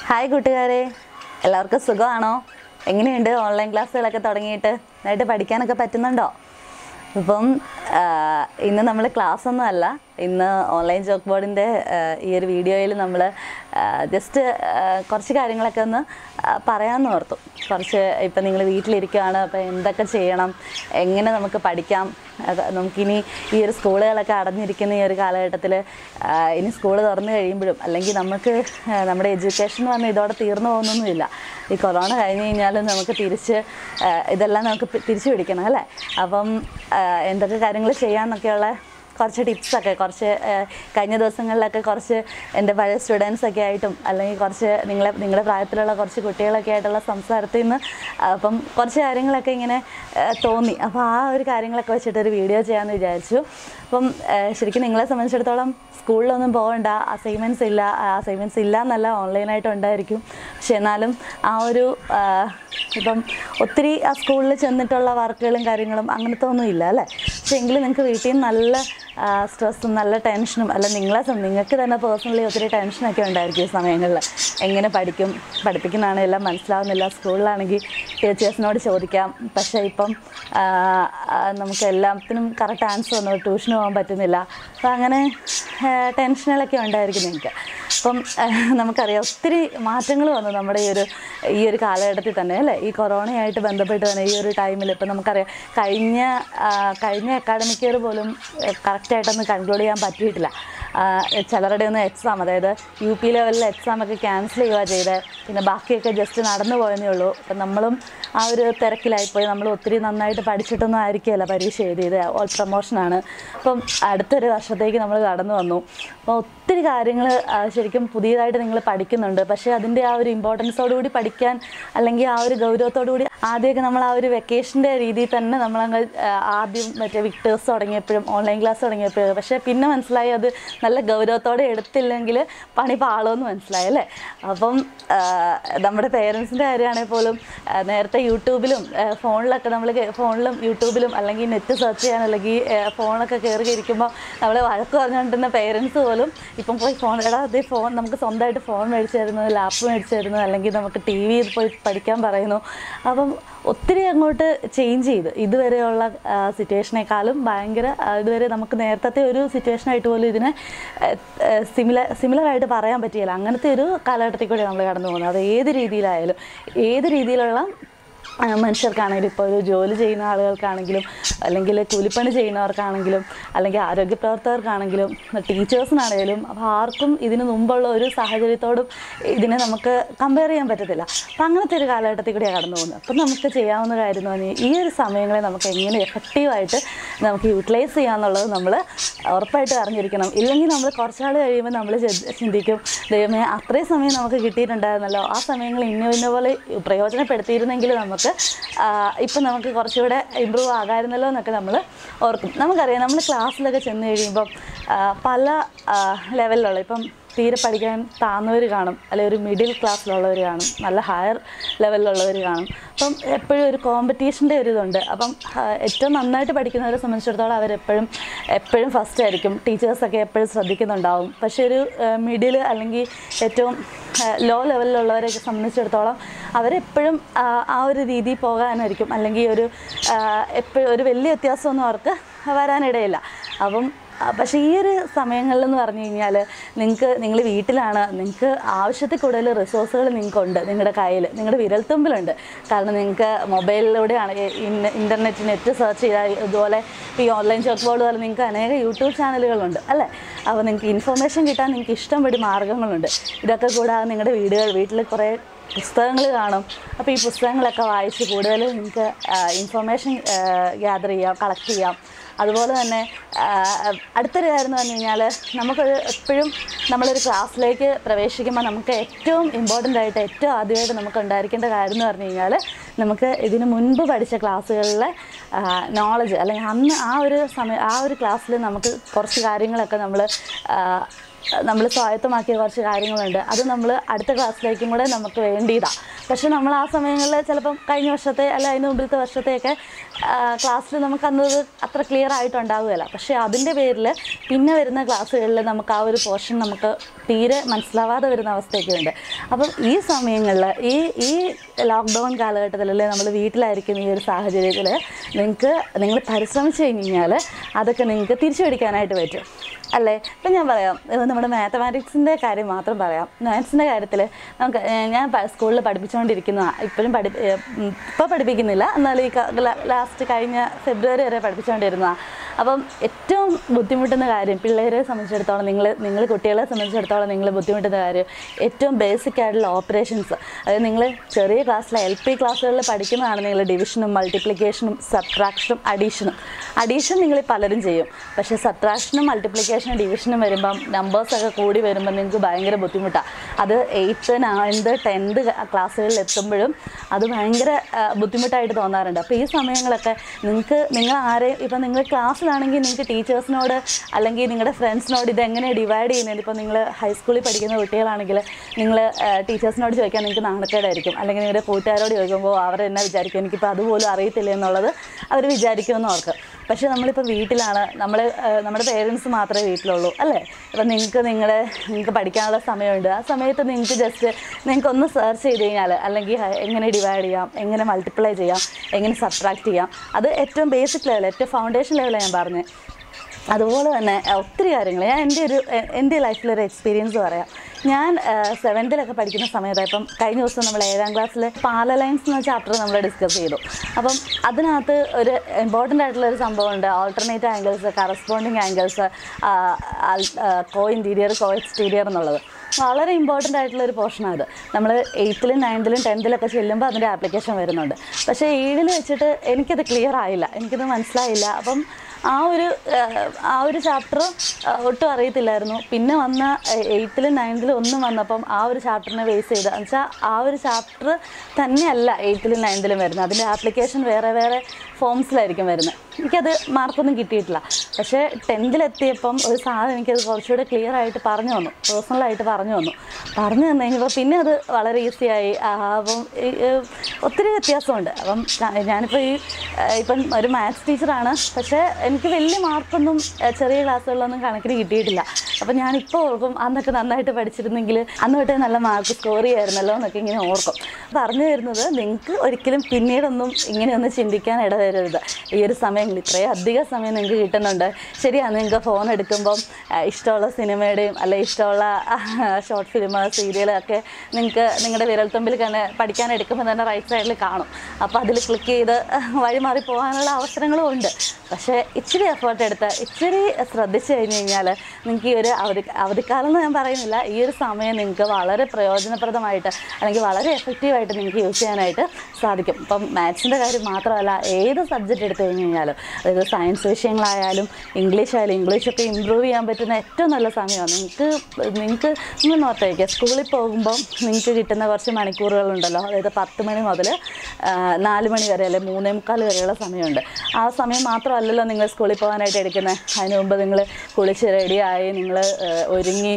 hi കൂട്ടുകാരെ എല്ലാവർക്കും സുഖമാണോ എങ്ങനെയുണ്ട് ഓൺലൈൻ ക്ലാസ്സുകളൊക്കെ തുടങ്ങിയിട്ട് നന്നായിട്ട് പഠിക്കാനൊക്കെ പറ്റുന്നുണ്ടോ ഇപ്പം ആ, ഇന്ന് നമ്മൾ ക്ലാസ് ഒന്നും അല്ല ഇന്ന് ഓൺലൈൻ ജോക്ക് ബോർഡിൻ്റെ ഈ ഒരു വീഡിയോയിൽ നമ്മൾ ജസ്റ്റ് കുറച്ച് കാര്യങ്ങളൊക്കെ ഒന്ന് ആ, പറയാമെന്ന് ഓർത്തു കുറച്ച് ഇപ്പം നിങ്ങൾ വീട്ടിലിരിക്കുകയാണ് അപ്പോൾ എന്തൊക്കെ ചെയ്യണം എങ്ങനെ നമുക്ക് പഠിക്കാം അത് നമുക്കിനി ഈ ഒരു സ്കൂളുകളൊക്കെ അടഞ്ഞിരിക്കുന്ന ഈ ഒരു കാലഘട്ടത്തിൽ ഇനി സ്കൂൾ തുറന്നു കഴിയുമ്പോഴും അല്ലെങ്കിൽ നമുക്ക് ആ, നമ്മുടെ എഡ്യൂക്കേഷൻ എന്ന് പറഞ്ഞാൽ ഇതോടെ തീർന്നു പോകുന്നൊന്നുമില്ല ഈ കൊറോണ കഴിഞ്ഞ് കഴിഞ്ഞാൽ നമുക്ക് തിരിച്ച് ആ, ഇതെല്ലാം നമുക്ക് പി- തിരിച്ചു പിടിക്കണം അല്ലേ അപ്പം ആ, എന്തൊക്കെ കാര്യങ്ങൾ ചെയ്യാമെന്നൊക്കെയുള്ള കുറച്ച് ടിപ്സൊക്കെ കുറച്ച് ആ, കഴിഞ്ഞ ദിവസങ്ങളിലൊക്കെ കുറച്ച് എൻ്റെ പഴയ സ്റ്റുഡൻസ് ഒക്കെ ആയിട്ടും അല്ലെങ്കിൽ കുറച്ച് നിങ്ങളെ നിങ്ങളുടെ പ്രായത്തിലുള്ള കുറച്ച് കുട്ടികളൊക്കെ ആയിട്ടുള്ള സംസാരത്തിൽ നിന്ന് അപ്പം കുറച്ച് കാര്യങ്ങളൊക്കെ ഇങ്ങനെ ആ, തോന്നി അപ്പോൾ ആ ഒരു കാര്യങ്ങളൊക്കെ വെച്ചിട്ട് ഒരു വീഡിയോ ചെയ്യാമെന്ന് വിചാരിച്ചു അപ്പം ആ, ശരിക്കും നിങ്ങളെ സംബന്ധിച്ചിടത്തോളം സ്കൂളിലൊന്നും പോകണ്ട അസൈൻമെൻറ്റ്സ് ഇല്ല അസൈൻമെൻറ്റ്സ് ഇല്ല എന്നല്ല ഓൺലൈനായിട്ട് ഉണ്ടായിരിക്കും പക്ഷെ എന്നാലും ആ ഒരു ആ, ഇപ്പം ഒത്തിരി ആ സ്കൂളിൽ ചെന്നിട്ടുള്ള വർക്കുകളും കാര്യങ്ങളും അങ്ങനത്തെ ഒന്നും ഇല്ല അല്ലേ പക്ഷെ എങ്കിലും നിങ്ങൾക്ക് വീട്ടിൽ നിന്ന് നല്ല സ്ട്രെസ്സും നല്ല ടെൻഷനും അല്ല നിങ്ങളെ സം- നിങ്ങൾക്ക് തന്നെ പേഴ്സണലി ഒത്തിരി ടെൻഷനൊക്കെ ഉണ്ടായിരിക്കും ഈ സമയങ്ങളിൽ എങ്ങനെ പഠിക്കും പഠിപ്പിക്കുന്നതാണ് എല്ലാം മനസ്സിലാവുന്നില്ല സ്കൂളിലാണെങ്കിൽ ടീച്ചേഴ്സിനോട് ചോദിക്കാം പക്ഷേ ഇപ്പം ആ, ആ, നമുക്ക് എല്ലാത്തിനും കറക്റ്റ് ആൻസർ ഒന്നും ട്യൂഷന് പോകാൻ പറ്റുന്നില്ല അപ്പോൾ അങ്ങനെ ആ, ടെൻഷനുകളൊക്കെ ഉണ്ടായിരിക്കും നിങ്ങൾക്ക് അപ്പം ആ, നമുക്കറിയാം ഒത്തിരി മാറ്റങ്ങൾ വന്നു നമ്മുടെ ഈ ഒരു ഈ ഒരു കാലഘട്ടത്തിൽ തന്നെ അല്ലേ ഈ കൊറോണയായിട്ട് ബന്ധപ്പെട്ട് തന്നെ ഈ ഒരു ടൈമിൽ ഇപ്പം നമുക്കറിയാം കഴിഞ്ഞ ആ, കഴിഞ്ഞ അക്കാഡമിക് ഇയർ പോലും കറക്റ്റായിട്ടൊന്ന് കൺക്ലൂഡ് ചെയ്യാൻ പറ്റിയിട്ടില്ല ആ, ചിലരുടെ ഒന്നും എക്സാം അതായത് യു പി ലെവലിൽ എക്സാം ഒക്കെ ക്യാൻസൽ ചെയ്യുക ചെയ്ത് പിന്നെ ബാക്കിയൊക്കെ ജസ്റ്റ് നടന്നു പോയെന്നേ ഉള്ളൂ അപ്പം നമ്മളും ആ ഒരു തിരക്കിലായിപ്പോയി നമ്മൾ ഒത്തിരി നന്നായിട്ട് പഠിച്ചിട്ടൊന്നും ആയിരിക്കുമല്ല പരീക്ഷ എഴുതിയത് ഓൾ പ്രൊമോഷനാണ് അപ്പം അടുത്തൊരു വർഷത്തേക്ക് നമ്മൾ കടന്നു വന്നു അപ്പോൾ ഒത്തിരി കാര്യങ്ങൾ ശരിക്കും പുതിയതായിട്ട് നിങ്ങൾ പഠിക്കുന്നുണ്ട് പക്ഷേ അതിൻ്റെ ആ ഒരു ഇമ്പോർട്ടൻസോടുകൂടി പഠിക്കാൻ അല്ലെങ്കിൽ ആ ഒരു ഗൗരവത്തോടുകൂടി ആദ്യമൊക്കെ നമ്മൾ ആ ഒരു വെക്കേഷൻ്റെ രീതിയിൽ തന്നെ നമ്മളങ്ങ് ആ, ആദ്യം മറ്റേ വിക്ടേഴ്സ് തുടങ്ങിയപ്പോഴും ഓൺലൈൻ ക്ലാസ് തുടങ്ങിയപ്പോഴും പക്ഷേ പിന്നെ മനസ്സിലായി അത് നല്ല ഗൗരവത്തോടെ എടുത്തില്ലെങ്കിൽ പണി പാളുമെന്ന് മനസ്സിലായി അല്ലേ അപ്പം ആ, നമ്മുടെ പേരൻസിൻ്റെ കാര്യമാണെങ്കിൽ പോലും ആ, നേരത്തെ യൂട്യൂബിലും ആ, ഫോണിലൊക്കെ നമ്മൾ ഫോണിലും യൂട്യൂബിലും അല്ലെങ്കിൽ നെറ്റ് സെർച്ച് ചെയ്യാൻ അല്ലെങ്കിൽ ആ, ഫോണൊക്കെ കയറി ഇരിക്കുമ്പോൾ നമ്മൾ വഴക്ക് പറഞ്ഞുകൊണ്ടിരുന്ന പേരൻസ് പോലും ഇപ്പം പോയി ഫോൺ എടാ അതേ ഫോൺ നമുക്ക് സ്വന്തമായിട്ട് ഫോൺ മേടിച്ച് തരുന്നത് ലാപ്പ് മേടിച്ച് തരുന്നത് അല്ലെങ്കിൽ നമുക്ക് ടി വിയിൽ പോയി പഠിക്കാൻ പറയുന്നു അപ്പം ഒത്തിരി അങ്ങോട്ട് ചേഞ്ച് ചെയ്ത് ഇതുവരെയുള്ള സിറ്റുവേഷനേക്കാളും ഭയങ്കര ആ, ഇതുവരെ നമുക്ക് നേരത്തെ ഒരു സിറ്റുവേഷനായിട്ട് പോലും ഇതിനെ സിമിലർ സിമിലറായിട്ട് പറയാൻ പറ്റിയില്ല അങ്ങനത്തെ ഒരു കാലഘട്ടത്തിൽ കൂടി നമ്മൾ കടന്നു പോകുന്നത് അത് ഏത് രീതിയിലായാലും ഏത് രീതിയിലുള്ള ആ, മനുഷ്യർക്കാണെങ്കിലും ഇപ്പോൾ ഒരു ജോലി ചെയ്യുന്ന ആളുകൾക്കാണെങ്കിലും അല്ലെങ്കിൽ കൂലിപ്പണി ചെയ്യുന്നവർക്കാണെങ്കിലും അല്ലെങ്കിൽ ആരോഗ്യ പ്രവർത്തകർക്കാണെങ്കിലും ടീച്ചേഴ്സിനാണെങ്കിലും അപ്പോൾ ആർക്കും ഇതിന് മുമ്പുള്ള ഒരു സാഹചര്യത്തോടും ഇതിനെ നമുക്ക് കമ്പയർ ചെയ്യാൻ പറ്റത്തില്ല അപ്പം അങ്ങനത്തെ ഒരു കാലഘട്ടത്തിൽ കൂടിയാണ് കടന്നു പോകുന്നത് അപ്പം നമുക്ക് ചെയ്യാവുന്ന കാര്യം എന്ന് പറഞ്ഞാൽ ഈ ഒരു സമയങ്ങളെ നമുക്ക് എങ്ങനെ എഫക്റ്റീവായിട്ട് നമുക്ക് യൂട്ടിലൈസ് ചെയ്യാമെന്നുള്ളത് നമ്മൾ ഉറപ്പായിട്ട് അറിഞ്ഞിരിക്കണം ഇല്ലെങ്കിൽ നമ്മൾ കുറച്ചാൾ കഴിയുമ്പോൾ നമ്മൾ ചിന്തിക്കും ദൈവമേ അത്രയും സമയം നമുക്ക് കിട്ടിയിട്ടുണ്ടായിരുന്നല്ലോ ആ സമയങ്ങൾ ഇന്ന ഇന്ന പോലെ പ്രയോജനപ്പെടുത്തിയിരുന്നെങ്കിൽ നമുക്ക് ഇപ്പം നമുക്ക് കുറച്ചുകൂടെ ഇമ്പ്രൂവ് ആകാമായിരുന്നല്ലോ എന്നൊക്കെ നമ്മൾ ഓർക്കും നമുക്കറിയാം നമ്മൾ ക്ലാസ്സിലൊക്കെ ചെന്ന് കഴിയുമ്പം ആ, പല ലെവലിലുള്ള ഇപ്പം തീരെ പഠിക്കാൻ താന്നവർ കാണും അല്ലെങ്കിൽ ഒരു മിഡിൽ ക്ലാസ്സിലുള്ളവർ കാണും നല്ല ഹയർ ലെവലിലുള്ളവർ കാണും അപ്പം എപ്പോഴും ഒരു കോമ്പറ്റീഷൻ്റെ ഒരു ഇതുണ്ട് അപ്പം ആ, ഏറ്റവും നന്നായിട്ട് പഠിക്കുന്നവരെ സംബന്ധിച്ചിടത്തോളം അവരെപ്പോഴും എപ്പോഴും ഫസ്റ്റ് ആയിരിക്കും ടീച്ചേഴ്സൊക്കെ എപ്പോഴും ശ്രദ്ധിക്കുന്നുണ്ടാവും പക്ഷേ ഒരു മിഡിൽ അല്ലെങ്കിൽ ഏറ്റവും ലോ ലെവലിലുള്ളവരെയൊക്കെ സംബന്ധിച്ചിടത്തോളം അവരെപ്പോഴും ആ, ആ ഒരു രീതിയിൽ പോകാനായിരിക്കും അല്ലെങ്കിൽ ഒരു എപ്പോഴും ഒരു വലിയ വ്യത്യാസമൊന്നും അവർക്ക് വരാനിടയില്ല അപ്പം ആ, പക്ഷേ ഈ ഒരു സമയങ്ങളിലെന്ന് പറഞ്ഞു കഴിഞ്ഞാൽ നിങ്ങൾക്ക് നിങ്ങൾ വീട്ടിലാണ് നിങ്ങൾക്ക് ആവശ്യത്തിൽ കൂടുതൽ റിസോഴ്സുകൾ നിങ്ങൾക്കുണ്ട് നിങ്ങളുടെ കയ്യിൽ നിങ്ങളുടെ വിരൽത്തുമ്പിലുണ്ട് കാരണം നിങ്ങൾക്ക് മൊബൈലിലൂടെയാണ് ഇൻ്റർനെറ്റ് നെറ്റ് സെർച്ച് ചെയ്താൽ ഇതുപോലെ ഈ ഓൺലൈൻ ചോക്ക് ബോർഡ് പോലെ നിങ്ങൾക്ക് അനേക യൂട്യൂബ് ചാനലുകളുണ്ട് അല്ലേ അപ്പോൾ നിങ്ങൾക്ക് ഇൻഫർമേഷൻ കിട്ടാൻ നിങ്ങൾക്ക് ഇഷ്ടംപടി മാർഗ്ഗങ്ങളുണ്ട് ഇതൊക്കെ കൂടാതെ നിങ്ങളുടെ വീടുകൾ വീട്ടിൽ കുറേ പുസ്തകങ്ങൾ കാണും അപ്പോൾ ഈ പുസ്തകങ്ങളൊക്കെ വായിച്ച് കൂടുതൽ നിങ്ങൾക്ക് ഇൻഫർമേഷൻ ഗ്യാദർ ചെയ്യാം കളക്ട് ചെയ്യാം അതുപോലെ തന്നെ ആ, അടുത്തൊരു കാര്യം എന്ന് പറഞ്ഞു കഴിഞ്ഞാൽ നമുക്കൊരു എപ്പോഴും നമ്മളൊരു ക്ലാസ്സിലേക്ക് പ്രവേശിക്കുമ്പോൾ നമുക്ക് ഏറ്റവും ഇമ്പോർട്ടൻ്റ് ആയിട്ട് ഏറ്റവും ആദ്യമായിട്ട് നമുക്ക് ഉണ്ടായിരിക്കേണ്ട കാര്യം എന്ന് പറഞ്ഞു കഴിഞ്ഞാൽ നമുക്ക് ഇതിന് മുൻപ് പഠിച്ച ക്ലാസ്സുകളിലെ നോളജ് അല്ലെങ്കിൽ അന്ന് ആ ഒരു സമയം ആ ഒരു ക്ലാസ്സിൽ നമുക്ക് കുറച്ച് കാര്യങ്ങളൊക്കെ നമ്മൾ നമ്മൾ സ്വായത്തമാക്കിയ കുറച്ച് കാര്യങ്ങളുണ്ട് അത് നമ്മൾ അടുത്ത ക്ലാസ്സിലേക്കും കൂടെ നമുക്ക് വേണ്ടിയതാണ് പക്ഷെ നമ്മൾ ആ സമയങ്ങളിൽ ചിലപ്പം കഴിഞ്ഞ വർഷത്തെ അല്ല അതിന് മുമ്പിലത്തെ വർഷത്തെയൊക്കെ ക്ലാസ്സിൽ നമുക്ക് അന്നത് അത്ര ക്ലിയർ ആയിട്ടുണ്ടാവുകയില്ല പക്ഷേ അതിൻ്റെ പേരിൽ പിന്നെ വരുന്ന ക്ലാസ്സുകളിൽ നമുക്ക് ആ ഒരു പോർഷൻ നമുക്ക് തീരെ മനസ്സിലാവാതെ വരുന്ന അവസ്ഥയൊക്കെ ഉണ്ട് അപ്പം ഈ സമയങ്ങളിൽ ഈ ഈ ലോക്ക്ഡൗൺ കാലഘട്ടത്തിൽ നമ്മൾ വീട്ടിലായിരിക്കും ഈ ഒരു സാഹചര്യത്തിൽ നിങ്ങൾക്ക് നിങ്ങൾ പരിശ്രമിച്ചു കഴിഞ്ഞാൽ അതൊക്കെ നിങ്ങൾക്ക് തിരിച്ചു പിടിക്കാനായിട്ട് പറ്റും അല്ലേ ഇപ്പം ഞാൻ പറയാം ഇത് നമ്മുടെ മാത്തമാറ്റിക്സിൻ്റെ കാര്യം മാത്രം പറയാം മാത്സിൻ്റെ കാര്യത്തിൽ നമുക്ക് ഏഹ് ഞാൻ സ്കൂളിൽ പഠിപ്പിച്ചുകൊണ്ടിരിക്കുന്ന ഇപ്പോഴും പഠി ഇപ്പോൾ പഠിപ്പിക്കുന്നില്ല എന്നാൽ ഈ ലാസ്റ്റ് കഴിഞ്ഞ ഫെബ്രുവരി വരെ പഠിപ്പിച്ചുകൊണ്ടിരുന്നതാണ് അപ്പം ഏറ്റവും ബുദ്ധിമുട്ടുന്ന കാര്യം പിള്ളേരെ സംബന്ധിച്ചിടത്തോളം നിങ്ങൾ നിങ്ങൾ കുട്ടികളെ സംബന്ധിച്ചിടത്തോളം നിങ്ങൾ ബുദ്ധിമുട്ടുന്ന കാര്യം ഏറ്റവും ബേസിക് ആയിട്ടുള്ള ഓപ്പറേഷൻസ് അതായത് നിങ്ങൾ ചെറിയ ക്ലാസ്സിലെ എൽ പി ക്ലാസ്സുകളിൽ പഠിക്കുന്നതാണ് നിങ്ങൾ ഡിവിഷനും മൾട്ടിപ്ലിക്കേഷനും സബ്ട്രാക്ഷനും അഡീഷനും അഡീഷൻ നിങ്ങൾ പലരും ചെയ്യും പക്ഷേ സബ്ട്രാക്ഷനും മൾട്ടിപ്ലിക്കേഷനും ഡിവിഷനും വരുമ്പം നമ്പേഴ്സൊക്കെ കൂടി വരുമ്പോൾ നിങ്ങൾക്ക് ഭയങ്കര ബുദ്ധിമുട്ടാണ് അത് എയ്ത്ത് നയൻത്ത് ടെൻത്ത് ക്ലാസ്സുകളിൽ എത്തുമ്പോഴും അത് ഭയങ്കര ആ, ബുദ്ധിമുട്ടായിട്ട് തോന്നാറുണ്ട് അപ്പോൾ ഈ സമയങ്ങളൊക്കെ നിങ്ങൾക്ക് നിങ്ങൾ ആരെയും ഇപ്പം നിങ്ങൾ ക്ലാസ്സിലാണെങ്കിൽ നിങ്ങൾക്ക് ടീച്ചേഴ്സിനോട് അല്ലെങ്കിൽ നിങ്ങളുടെ ഫ്രണ്ട്സിനോട് ഇതെങ്ങനെ ഡിവൈഡ് ചെയ്യുന്നത് ഇപ്പോൾ നിങ്ങൾ ഹൈസ്കൂളിൽ പഠിക്കുന്ന കുട്ടികളാണെങ്കിൽ നിങ്ങൾ ടീച്ചേഴ്സിനോട് ചോദിക്കാൻ നിങ്ങൾക്ക് നാണക്കേടായിരിക്കും അല്ലെങ്കിൽ നിങ്ങളുടെ കൂട്ടുകാരോട് ചോദിക്കുമ്പോൾ അവർ എന്നെ വിചാരിക്കും എനിക്കിപ്പോൾ അതുപോലും അറിയത്തില്ല എന്നുള്ളത് അവർ വിചാരിക്കുമെന്ന് ഓർക്ക് പക്ഷേ നമ്മളിപ്പോൾ വീട്ടിലാണ് നമ്മൾ നമ്മുടെ പേരൻസ് മാത്രമേ വീട്ടിലുള്ളൂ അല്ലേ ഇപ്പം നിങ്ങൾക്ക് നിങ്ങളുടെ നിങ്ങൾക്ക് പഠിക്കാനുള്ള സമയമുണ്ട് ആ സമയത്ത് നിങ്ങൾക്ക് ജസ്റ്റ് നിങ്ങൾക്ക് ഒന്ന് സെർച്ച് ചെയ്ത് കഴിഞ്ഞാൽ അല്ലെങ്കിൽ ഹ- എങ്ങനെ ഡിവൈഡ് ചെയ്യാം എങ്ങനെ മൾട്ടിപ്ലൈ ചെയ്യാം എങ്ങനെ സബ്ട്രാക്ട് ചെയ്യാം അത് ഏറ്റവും ബേസിക് ലെവൽ ഏറ്റവും ഫൗണ്ടേഷൻ ലെവലാണ് ഞാൻ പറഞ്ഞത് അതുപോലെ തന്നെ അഹ് ഒത്തിരി കാര്യങ്ങൾ ഞാൻ എൻ്റെ ഒരു എ- എൻ്റെ ലൈഫിലൊരു എക്സ്പീരിയൻസ് പറയാം ഞാൻ സെവൻത്തിലൊക്കെ പഠിക്കുന്ന സമയത്ത് ഇപ്പം കഴിഞ്ഞ ദിവസം നമ്മൾ ഏഴാം ക്ലാസ്സിൽ പാലലൈൻസ് എന്ന ചാപ്റ്റർ നമ്മൾ ഡിസ്കസ് ചെയ്തു അപ്പം അതിനകത്ത് ഒരു ഇമ്പോർട്ടൻ്റ് ആയിട്ടുള്ള ഒരു സംഭവമുണ്ട് alternate angles corresponding angles co interior co exterior എന്നുള്ളത് വളരെ ഇമ്പോർട്ടൻ്റ് ആയിട്ടുള്ള ഒരു പോർഷനാണ് അത് നമ്മൾ എയ്ത്തിലും നയൻത്തിലും ടെൻത്തിലൊക്കെ ചെല്ലുമ്പോൾ അതിൻ്റെ ആപ്ലിക്കേഷൻ വരുന്നുണ്ട് പക്ഷേ ഏഴിൽ വെച്ചിട്ട് എനിക്കത് ക്ലിയർ ആയില്ല എനിക്കത് മനസ്സിലായില്ല അപ്പം ആ ഒരു ആഹ്, ആ ഒരു ചാപ്റ്റർ ഒട്ടും അറിയത്തില്ലായിരുന്നു പിന്നെ വന്ന എയ്ത്തിലും നയൻത്തിലും ഒന്നും വന്നപ്പം ആ ഒരു ചാപ്റ്ററിനെ ബേസ് ചെയ്ത് എന്നുവെച്ചാൽ ആ ഒരു ചാപ്റ്റർ തന്നെയല്ല എയ്ത്തിലും നയൻത്തിലും വരുന്നത് അതിൻ്റെ ആപ്ലിക്കേഷൻ വേറെ വേറെ ഫോംസിലായിരിക്കും വരുന്നത് എനിക്കത് മാർക്കൊന്നും കിട്ടിയിട്ടില്ല പക്ഷേ ടെൻത്തിലെത്തിയപ്പം ഒരു സാധനം എനിക്കത് കുറച്ചുകൂടെ ക്ലിയർ ആയിട്ട് പറഞ്ഞു തന്നു പേഴ്സണലായിട്ട് പറഞ്ഞു തന്നു പറഞ്ഞു തന്നു കഴിഞ്ഞപ്പോൾ പിന്നെ അത് വളരെ ഈസിയായി അപ്പം ഈ, ഏഹ്, ഒത്തിരി വ്യത്യാസമുണ്ട് അപ്പം ഞാ- ഞാനിപ്പോൾ ഈ ഏഹ്, ഇപ്പം ഒരു മാത്സ് ടീച്ചറാണ് പക്ഷേ എനിക്ക് വലിയ മാർക്കൊന്നും ഏഹ്, ചെറിയ ക്ലാസ്സുകളിലൊന്നും കണക്കിന് കിട്ടിയിട്ടില്ല അപ്പം ഞാനിപ്പോൾ ഓർക്കും അന്നൊക്കെ നന്നായിട്ട് പഠിച്ചിരുന്നെങ്കിൽ അന്ന് തൊട്ടേ നല്ല മാർക്ക് സ്കോർ ചെയ്യായിരുന്നല്ലോ എന്നൊക്കെ ഇങ്ങനെ ഓർക്കും പറഞ്ഞു തരുന്നത് നിങ്ങൾക്ക് ഒരിക്കലും പിന്നീടൊന്നും ഇങ്ങനെയൊന്നും ചിന്തിക്കാൻ ഇടവരരുത് ഈ ഒരു സമയങ്ങളിൽ ഇത്രയും അധികം സമയം നിങ്ങൾക്ക് കിട്ടുന്നുണ്ട് ശരിയാണ് നിങ്ങൾക്ക് ഫോൺ എടുക്കുമ്പം ആ, ഇഷ്ടമുള്ള സിനിമയുടെയും അല്ലെ ഇഷ്ടമുള്ള ഷോർട്ട് ഫിലിം സീരിയൽ ഒക്കെ നിങ്ങൾക്ക് നിങ്ങളുടെ വിരൽത്തുമ്പിൽ തന്നെ പഠിക്കാൻ എടുക്കുമ്പോൾ തന്നെ റൈറ്റ് സൈഡിൽ കാണും അപ്പോൾ അതിൽ ക്ലിക്ക് ചെയ്ത് വഴിമാറി പോകാനുള്ള അവസരങ്ങളും ഉണ്ട് പക്ഷേ ഇച്ചിരി എഫേർട്ട് എടുത്ത് ഇച്ചിരി ശ്രദ്ധിച്ചു കഴിഞ്ഞ് കഴിഞ്ഞാൽ നിങ്ങൾക്ക് ഈ ഒരു അവധി അവധിക്കാലം എന്ന് ഞാൻ പറയുന്നില്ല ഈ ഒരു സമയം നിങ്ങൾക്ക് വളരെ പ്രയോജനപ്രദമായിട്ട് അല്ലെങ്കിൽ വളരെ എഫക്റ്റീവായിട്ട് നിങ്ങൾക്ക് യൂസ് ചെയ്യാനായിട്ട് സാധിക്കും ഇപ്പം മാത്സിൻ്റെ കാര്യം മാത്രമല്ല ഏത് സബ്ജക്റ്റ് എടുത്തു കഴിഞ്ഞ് കഴിഞ്ഞാലും അതായത് സയൻസ് വിഷയങ്ങളായാലും ഇംഗ്ലീഷ് ആയാലും ഇംഗ്ലീഷൊക്കെ ഇമ്പ്രൂവ് ചെയ്യാൻ പറ്റുന്ന ഏറ്റവും നല്ല സമയമാണ് നിങ്ങൾക്ക് നിങ്ങൾക്ക് നിങ്ങൾ നോട്ടേക്കുക സ്കൂളിൽ പോകുമ്പം നിങ്ങൾക്ക് കിട്ടുന്ന കുറച്ച് മണിക്കൂറുകളുണ്ടല്ലോ അതായത് പത്ത് മണി മുതൽ നാല് മണി വരെ അല്ലെങ്കിൽ മൂന്നേ മുക്കാൽ വരെയുള്ള സമയമുണ്ട് ആ സമയം മാത്രമല്ലല്ലോ നിങ്ങൾ സ്കൂളിൽ പോകാനായിട്ട് എടുക്കുന്നത് അതിന് മുമ്പ് നിങ്ങൾ കുളിച്ച് റെഡിയായി നിങ്ങൾ ഒരുങ്ങി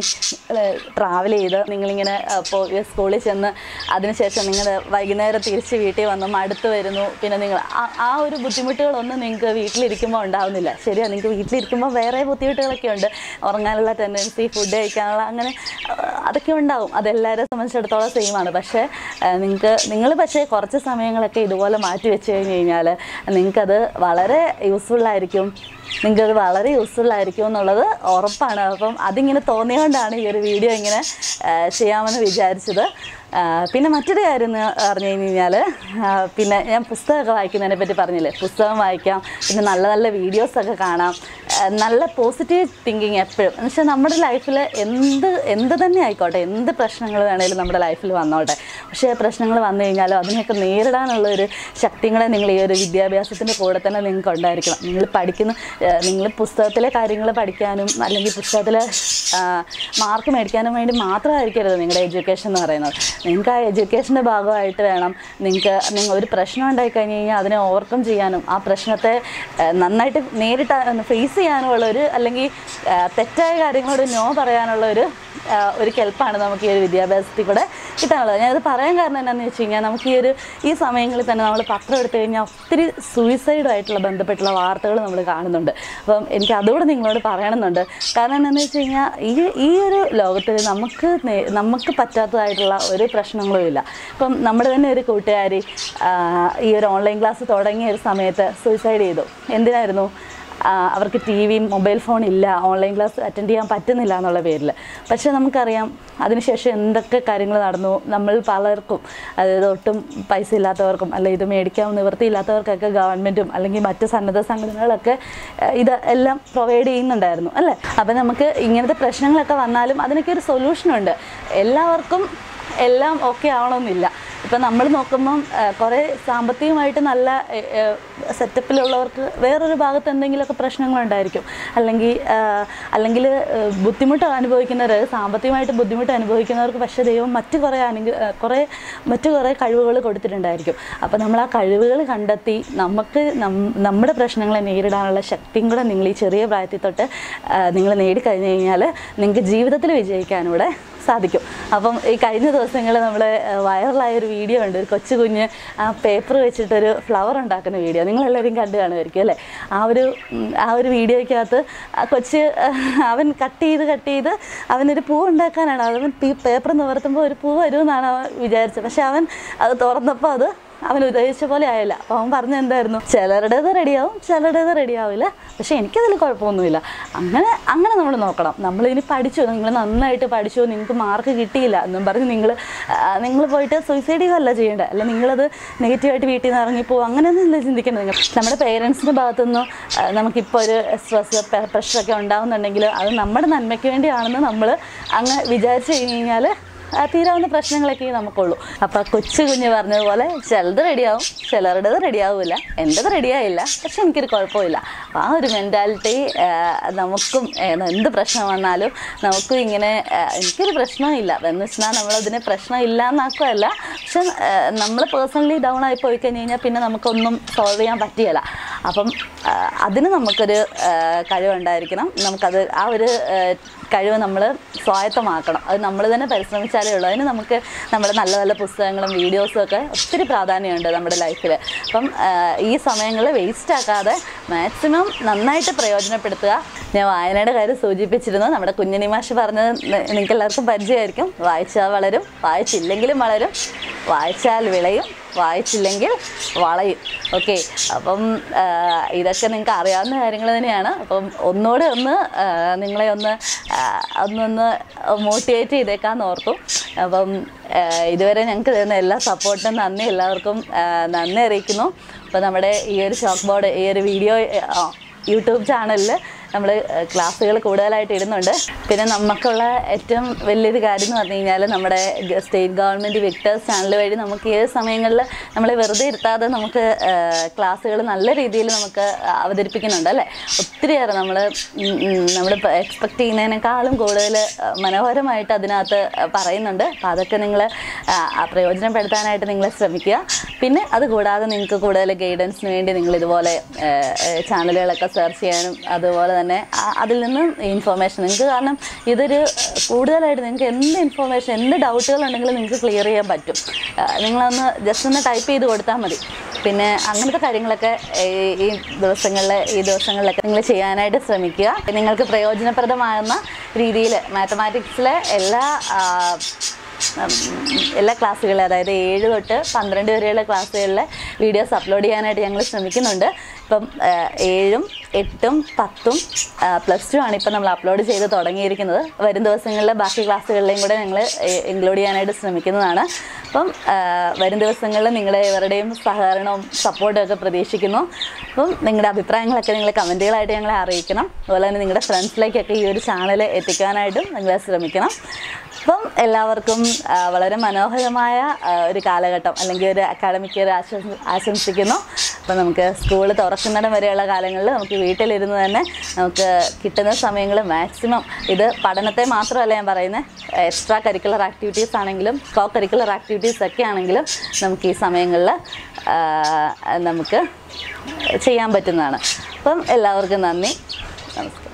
ട്രാവൽ ചെയ്ത് നിങ്ങളിങ്ങനെ ഏഹ്, പോ സ്കൂളിൽ ചെന്ന് അതിനുശേഷം നിങ്ങൾ വൈകുന്നേരം തിരിച്ച് വീട്ടിൽ വന്ന് മടുത്ത് വരുന്നു പിന്നെ നിങ്ങൾ ആ- ആ ഒരു ബുദ്ധിമുട്ടുകളൊന്നും നിങ്ങൾക്ക് വീട്ടിലിരിക്കുമ്പോൾ ഉണ്ടാവുന്നില്ല ശരിയാണ് നിങ്ങൾക്ക് വീട്ടിലിരിക്കുമ്പോൾ വേറെ ബുദ്ധിമുട്ടുകളൊക്കെ ഉണ്ട് ഉറങ്ങാനുള്ള ടെൻഡൻസി ഫുഡ് കഴിക്കാനുള്ള അങ്ങനെ ഏഹ്, അതൊക്കെ ഉണ്ടാവും അതെല്ലാവരെ സംബന്ധിച്ചിടത്തോളം സെയിം ആണ് പക്ഷേ നിങ്ങൾക്ക് നിങ്ങൾ പക്ഷേ കുറച്ച് സമയങ്ങളൊക്കെ ഇതുപോലെ മാറ്റി വെച്ച് കഴിഞ്ഞ് കഴിഞ്ഞാൽ നിങ്ങൾക്കത് വളരെ യൂസ്ഫുള്ളായിരിക്കും നിങ്ങൾക്കത് വളരെ യൂസ്ഫുൾ ആയിരിക്കും എന്നുള്ളത് ഉറപ്പാണ് അപ്പം അതിങ്ങനെ തോന്നിയോണ്ടാണ് ഈ ഒരു വീഡിയോ ഇങ്ങനെ ആ, ചെയ്യാമെന്ന് വിചാരിച്ചത് ആ, പിന്നെ മറ്റൊരു കാര്യം എന്ന് പറഞ്ഞു കഴിഞ്ഞ് കഴിഞ്ഞാൽ പിന്നെ ഞാൻ പുസ്തകമൊക്കെ വായിക്കുന്നതിനെ പറ്റി പറഞ്ഞില്ലേ പുസ്തകം വായിക്കാം പിന്നെ നല്ല നല്ല വീഡിയോസൊക്കെ കാണാം ആ, നല്ല പോസിറ്റീവ് തിങ്കിങ് എപ്പോഴും എന്ന് വെച്ചാൽ നമ്മുടെ ലൈഫിൽ എന്ത് എന്ത് തന്നെ ആയിക്കോട്ടെ എന്ത് പ്രശ്നങ്ങൾ വേണേലും നമ്മുടെ ലൈഫിൽ വന്നോട്ടെ പക്ഷേ പ്രശ്നങ്ങൾ വന്നു കഴിഞ്ഞാലോ അതിനെയൊക്കെ നേരിടാനുള്ള ഒരു ശക്തിയും കൂടെ നിങ്ങൾ ഈ ഒരു വിദ്യാഭ്യാസത്തിൻ്റെ കൂടെ തന്നെ നിങ്ങൾക്ക് ഉണ്ടായിരിക്കണം നിങ്ങൾ പഠിക്കുന്ന നിങ്ങൾ പുസ്തകത്തിലെ കാര്യങ്ങൾ പഠിക്കാനും അല്ലെങ്കിൽ പുസ്തകത്തിലെ മാർക്ക് മേടിക്കാനും വേണ്ടി മാത്രമായിരിക്കരുത് നിങ്ങളുടെ എഡ്യൂക്കേഷൻ എന്ന് പറയുന്നത് നിങ്ങൾക്ക് ആ എഡ്യൂക്കേഷൻ്റെ ഭാഗമായിട്ട് വേണം നിങ്ങൾക്ക് നിങ്ങൾ ഒരു പ്രശ്നം ഉണ്ടായി കഴിഞ്ഞ് കഴിഞ്ഞാൽ അതിനെ ഓവർകം ചെയ്യാനും ആ പ്രശ്നത്തെ ആ, നന്നായിട്ട് നേരിട്ട് ഫേസ് ചെയ്യാനുമുള്ള ഒരു അല്ലെങ്കിൽ ആ, തെറ്റായ കാര്യങ്ങളോട് നോ പറയാനുള്ള ഒരു ആ, ഒരു കെൽപ്പാണ് നമുക്ക് ഈ ഒരു വിദ്യാഭ്യാസത്തിൽ കൂടെ കിട്ടാനുള്ളത് ഞാനത് പറയാൻ കാരണം എന്താണെന്ന് വെച്ച് കഴിഞ്ഞാൽ നമുക്ക് ഈ ഒരു ഈ സമയങ്ങളിൽ തന്നെ നമ്മൾ പത്രം എടുത്തു കഴിഞ്ഞാൽ ഒത്തിരി സൂയിസൈഡുമായിട്ടുള്ള ബന്ധപ്പെട്ടുള്ള വാർത്തകൾ നമ്മൾ കാണുന്നുണ്ട് അപ്പം എനിക്ക് അതുകൂടെ നിങ്ങളോട് പറയണമെന്നുണ്ട് കാരണം എന്താണെന്ന് വെച്ച് കഴിഞ്ഞാൽ ഈ ഈ ഒരു ലോകത്തിൽ നമുക്ക് നേ- നമുക്ക് പറ്റാത്തതായിട്ടുള്ള ഒരു പ്രശ്നങ്ങളും ഇല്ല ഇപ്പം നമ്മുടെ തന്നെ ഒരു കൂട്ടുകാരി ആ, ഈ ഒരു ഓൺലൈൻ ക്ലാസ് തുടങ്ങിയ ഒരു സമയത്ത് സൂയിസൈഡ് ചെയ്തു എന്തിനായിരുന്നു ആ, അവർക്ക് ടി വിയും മൊബൈൽ ഫോൺ ഇല്ല ഓൺലൈൻ ക്ലാസ് അറ്റൻഡ് ചെയ്യാൻ പറ്റുന്നില്ല എന്നുള്ള പേരിൽ പക്ഷേ നമുക്കറിയാം അതിനുശേഷം എന്തൊക്കെ കാര്യങ്ങൾ നടന്നു നമ്മൾ പലർക്കും അതായത് ഒട്ടും പൈസ ഇല്ലാത്തവർക്കും അല്ല ഇത് മേടിക്കാൻ നിവൃത്തിയില്ലാത്തവർക്കൊക്കെ ഗവൺമെൻറ്റും അല്ലെങ്കിൽ മറ്റ് സന്നദ്ധ സംഘടനകളൊക്കെ ആ, ഇത് എല്ലാം പ്രൊവൈഡ് ചെയ്യുന്നുണ്ടായിരുന്നു അല്ലേ അപ്പം നമുക്ക് ഇങ്ങനത്തെ പ്രശ്നങ്ങളൊക്കെ വന്നാലും അതിനൊക്കെ ഒരു സൊല്യൂഷനുണ്ട് എല്ലാവർക്കും എല്ലാം ഓക്കെ ആവണമെന്നില്ല ഇപ്പം നമ്മൾ നോക്കുമ്പം ആ, കുറേ സാമ്പത്തികമായിട്ട് നല്ല സെറ്റപ്പിലുള്ളവർക്ക് വേറൊരു ഭാഗത്ത് എന്തെങ്കിലുമൊക്കെ പ്രശ്നങ്ങളുണ്ടായിരിക്കും അല്ലെങ്കിൽ അല്ലെങ്കിൽ ബുദ്ധിമുട്ട് അനുഭവിക്കുന്നവർ സാമ്പത്തികമായിട്ട് ബുദ്ധിമുട്ട് അനുഭവിക്കുന്നവർക്ക് പക്ഷേ ദൈവം മറ്റു കുറേ അനുഗ ആ, കുറേ മറ്റു കുറേ കഴിവുകൾ കൊടുത്തിട്ടുണ്ടായിരിക്കും അപ്പോൾ നമ്മൾ ആ കഴിവുകൾ കണ്ടെത്തി നമുക്ക് നം- നമ്മുടെ പ്രശ്നങ്ങളെ നേരിടാനുള്ള ശക്തിയും കൂടെ നിങ്ങൾ ഈ ചെറിയ പ്രായത്തിൽ തൊട്ട് നിങ്ങൾ നേടിക്കഴിഞ്ഞ് കഴിഞ്ഞാൽ നിങ്ങൾക്ക് ജീവിതത്തിൽ വിജയിക്കാനൂടെ സാധിക്കും അപ്പം ഈ കഴിഞ്ഞ ദിവസങ്ങൾ നമ്മൾ വൈറലായ ഒരു വീഡിയോ ഉണ്ട് ഒരു കൊച്ചു കുഞ്ഞ് ആ പേപ്പർ വെച്ചിട്ടൊരു ഫ്ലവർ ഉണ്ടാക്കുന്ന വീഡിയോ നിങ്ങളെല്ലാവരും കണ്ടു കാണുമായിരിക്കും അല്ലേ ആ ഒരു ഉം, ആ ഒരു വീഡിയോയ്ക്കകത്ത് ആ കൊച്ച് അവൻ കട്ട് ചെയ്ത് കട്ട് ചെയ്ത് അവനൊരു പൂ ഉണ്ടാക്കാനാണ് അവൻ പേപ്പർ നിവർത്തുമ്പോൾ ഒരു പൂ വരുമെന്നാണ് അവൻ വിചാരിച്ചത് പക്ഷെ അവൻ അത് തുറന്നപ്പോൾ അത് അവൻ ഉദ്ദേശിച്ച പോലെ ആയില്ല അപ്പോൾ അവൻ പറഞ്ഞ എന്തായിരുന്നു ചിലരുടേത് റെഡിയാവും ചിലരുടേത് റെഡിയാവില്ല പക്ഷേ എനിക്കതിൽ കുഴപ്പമൊന്നുമില്ല അങ്ങനെ അങ്ങനെ നമ്മൾ നോക്കണം നമ്മളിനി പഠിച്ചു നിങ്ങൾ നന്നായിട്ട് പഠിച്ചു നിങ്ങൾക്ക് മാർക്ക് കിട്ടിയില്ല എന്നും പറഞ്ഞ് നിങ്ങൾ നിങ്ങൾ പോയിട്ട് സൂയിസൈഡ് ചെയ്യുകയല്ല ചെയ്യേണ്ടത് അല്ല നിങ്ങളത് നെഗറ്റീവായിട്ട് വീട്ടിൽ നിന്ന് ഇറങ്ങിപ്പോവും അങ്ങനെയൊന്നും ഇല്ല ചിന്തിക്കേണ്ടത് നിങ്ങൾ നമ്മുടെ പേരൻസിൻ്റെ ഭാഗത്തുനിന്ന് നമുക്കിപ്പോൾ ഒരു സ്ട്രെസ് പ്രഷറൊക്കെ ഉണ്ടാകുന്നുണ്ടെങ്കിൽ അത് നമ്മുടെ നന്മയ്ക്ക് വേണ്ടിയാണെന്ന് നമ്മൾ അങ്ങ് വിചാരിച്ചു കഴിഞ്ഞ് കഴിഞ്ഞാൽ ആ, തീരാവുന്ന പ്രശ്നങ്ങളൊക്കെ നമുക്കുള്ളൂ അപ്പോൾ കൊച്ചു കുഞ്ഞ് പറഞ്ഞതുപോലെ ചിലത് റെഡിയാവും ചിലരുടേത് റെഡിയാവില്ല എൻ്റെത് റെഡിയായില്ല പക്ഷെ എനിക്കൊരു കുഴപ്പമില്ല അപ്പോൾ ആ ഒരു മെൻറ്റാലിറ്റി നമുക്കും ഏ, എന്ത് പ്രശ്നം വന്നാലും നമുക്കും ഇങ്ങനെ ആ, എനിക്കൊരു പ്രശ്നമില്ല എന്ന് വെച്ചാൽ നമ്മളതിന് പ്രശ്നം ഇല്ല എന്നാക്കുമല്ല പക്ഷെ നമ്മൾ പേഴ്സണലി ഡൗൺ ആയി പോയി കഴിഞ്ഞ് കഴിഞ്ഞാൽ പിന്നെ നമുക്കൊന്നും സോൾവ് ചെയ്യാൻ പറ്റുകയില്ല അപ്പം ആ, അതിന് നമുക്കൊരു ആ, കഴിവുണ്ടായിരിക്കണം നമുക്കത് ആ ഒരു ആ, കഴിവ് നമ്മൾ സ്വായത്തമാക്കണം അത് നമ്മൾ തന്നെ പരിശ്രമിച്ചാലേ ഉള്ളൂ അതിന് നമുക്ക് നമ്മുടെ നല്ല നല്ല പുസ്തകങ്ങളും വീഡിയോസും ഒക്കെ ഒത്തിരി പ്രാധാന്യമുണ്ട് നമ്മുടെ ലൈഫിൽ അപ്പം ആ, ഈ സമയങ്ങൾ വേസ്റ്റ് ആക്കാതെ മാക്സിമം നന്നായിട്ട് പ്രയോജനപ്പെടുത്തുക ഞാൻ വായനയുടെ കാര്യം സൂചിപ്പിച്ചിരുന്നു നമ്മുടെ കുഞ്ഞിനി മാഷ് പറഞ്ഞത് നിങ്ങൾക്ക് എല്ലാവർക്കും പരിചയമായിരിക്കും വായിച്ചാൽ വളരും വായിച്ചില്ലെങ്കിലും വളരും വായിച്ചാൽ വിളയും വായിച്ചില്ലെങ്കിൽ വളയും ഓക്കെ അപ്പം ആ, ഇതൊക്കെ നിങ്ങൾക്ക് അറിയാവുന്ന കാര്യങ്ങൾ തന്നെയാണ് അപ്പം ഒന്നുകൂടെ ഒന്ന് ആ, നിങ്ങളെ ഒന്ന് ആ, ഒന്നൊന്ന് മോട്ടിവേറ്റ് ചെയ്തേക്കാന്ന് ഓർത്തു അപ്പം ആ, ഇതുവരെ ഞങ്ങൾക്ക് തരുന്ന എല്ലാ സപ്പോർട്ടിനും നന്ദി എല്ലാവർക്കും ആ, നന്ദി അറിയിക്കുന്നു അപ്പോൾ നമ്മുടെ ഈ ഒരു ഷോക്ക് ബോർഡ് ഈ ഒരു വീഡിയോ ആ, യൂട്യൂബ് ചാനലിൽ നമ്മൾ ക്ലാസ്സുകൾ കൂടുതലായിട്ട് ഇടുന്നുണ്ട് പിന്നെ നമുക്കുള്ള ഏറ്റവും വലിയൊരു കാര്യം എന്ന് പറഞ്ഞു കഴിഞ്ഞാൽ നമ്മുടെ ഗ- സ്റ്റേറ്റ് ഗവൺമെൻറ് വിക്ടേഴ്സ് ചാനൽ വഴി നമുക്ക് ഏത് സമയങ്ങളിൽ നമ്മളെ വെറുതെ ഇരുത്താതെ നമുക്ക് ക്ലാസ്സുകൾ നല്ല രീതിയിൽ നമുക്ക് അവതരിപ്പിക്കുന്നുണ്ട് അല്ലേ ഒത്തിരിയേറെ നമ്മൾ നമ്മൾ എക്സ്പെക്റ്റ് ചെയ്യുന്നതിനേക്കാളും കൂടുതൽ മനോഹരമായിട്ട് അതിനകത്ത് പറയുന്നുണ്ട് അപ്പോൾ അതൊക്കെ നിങ്ങൾ പ്രയോജനപ്പെടുത്താനായിട്ട് നിങ്ങൾ ശ്രമിക്കുക പിന്നെ അത് കൂടാതെ നിങ്ങൾക്ക് കൂടുതൽ ഗൈഡൻസിന് വേണ്ടി നിങ്ങൾ ഇതുപോലെ ചാനലുകളൊക്കെ സെർച്ച് ചെയ്യാനും അതുപോലെ തന്നെ ആ- അതിൽ നിന്ന് ഇൻഫർമേഷൻ നിങ്ങൾക്ക് കാരണം ഇതൊരു കൂടുതലായിട്ട് നിങ്ങൾക്ക് എന്ത് ഇൻഫർമേഷൻ എന്ത് ഡൗട്ടുകൾ ഉണ്ടെങ്കിലും നിങ്ങൾക്ക് ക്ലിയർ ചെയ്യാൻ പറ്റും ആ, നിങ്ങളൊന്ന് ജസ്റ്റ് ഒന്ന് ടൈപ്പ് ചെയ്ത് കൊടുത്താൽ മതി പിന്നെ അങ്ങനത്തെ കാര്യങ്ങളൊക്കെ ഈ- ഈ ദിവസങ്ങളിൽ ഈ ദിവസങ്ങളിലൊക്കെ നിങ്ങൾ ചെയ്യാനായിട്ട് ശ്രമിക്കുക നിങ്ങൾക്ക് പ്രയോജനപ്രദമാകുന്ന രീതിയിൽ മാത്തമാറ്റിക്സിലെ എല്ലാ ആ, ഉം, എല്ലാ ക്ലാസ്സുകളും അതായത് ഏഴ് തൊട്ട് പന്ത്രണ്ട് വരെയുള്ള ക്ലാസ്സുകളിലെ വീഡിയോസ് അപ്ലോഡ് ചെയ്യാനായിട്ട് ഞങ്ങൾ ശ്രമിക്കുന്നുണ്ട് ഇപ്പം ആ, ഏഴും എട്ടും പത്തും പ്ലസ് ടു ആണ് ഇപ്പം നമ്മൾ അപ്ലോഡ് ചെയ്ത് തുടങ്ങിയിരിക്കുന്നത് വരും ദിവസങ്ങളിലെ ബാക്കി ക്ലാസ്സുകളിലെയും കൂടെ ഞങ്ങൾ ഇൻക്ലൂഡ് ചെയ്യാനായിട്ട് ശ്രമിക്കുന്നതാണ് അപ്പം ആ, വരും ദിവസങ്ങളിൽ നിങ്ങളുടെ ഇവരുടെയും സഹകരണവും സപ്പോർട്ടും ഒക്കെ പ്രതീക്ഷിക്കുന്നു അപ്പം നിങ്ങളുടെ അഭിപ്രായങ്ങളൊക്കെ നിങ്ങൾ കമൻറ്റുകളായിട്ട് ഞങ്ങളെ അറിയിക്കണം അതുപോലെ തന്നെ നിങ്ങളുടെ ഫ്രണ്ട്സിലേക്കൊക്കെ ഈ ഒരു ചാനൽ എത്തിക്കാനായിട്ടും നിങ്ങൾ ശ്രമിക്കണം അപ്പം എല്ലാവർക്കും ആ, വളരെ മനോഹരമായ ആ, ഒരു കാലഘട്ടം അല്ലെങ്കിൽ ഒരു അക്കാഡമിക് ഇയർ ആശംസ ആശംസിക്കുന്നു അപ്പം നമുക്ക് സ്കൂൾ തുറക്കുന്നിടം വരെയുള്ള കാലങ്ങളിൽ നമുക്ക് വീട്ടിലിരുന്ന് തന്നെ നമുക്ക് കിട്ടുന്ന സമയങ്ങൾ മാക്സിമം ഇത് പഠനത്തെ മാത്രമല്ല ഞാൻ പറയുന്നത് എക്സ്ട്രാ കരിക്കുലർ ആക്ടിവിറ്റീസ് ആണെങ്കിലും കോ കരിക്കുലർ ആക്ടിവിറ്റീസ് ഒക്കെ ആണെങ്കിലും നമുക്ക് ഈ സമയങ്ങളിൽ നമുക്ക് ചെയ്യാൻ പറ്റുന്നതാണ് അപ്പം എല്ലാവർക്കും നന്ദി നമസ്കാരം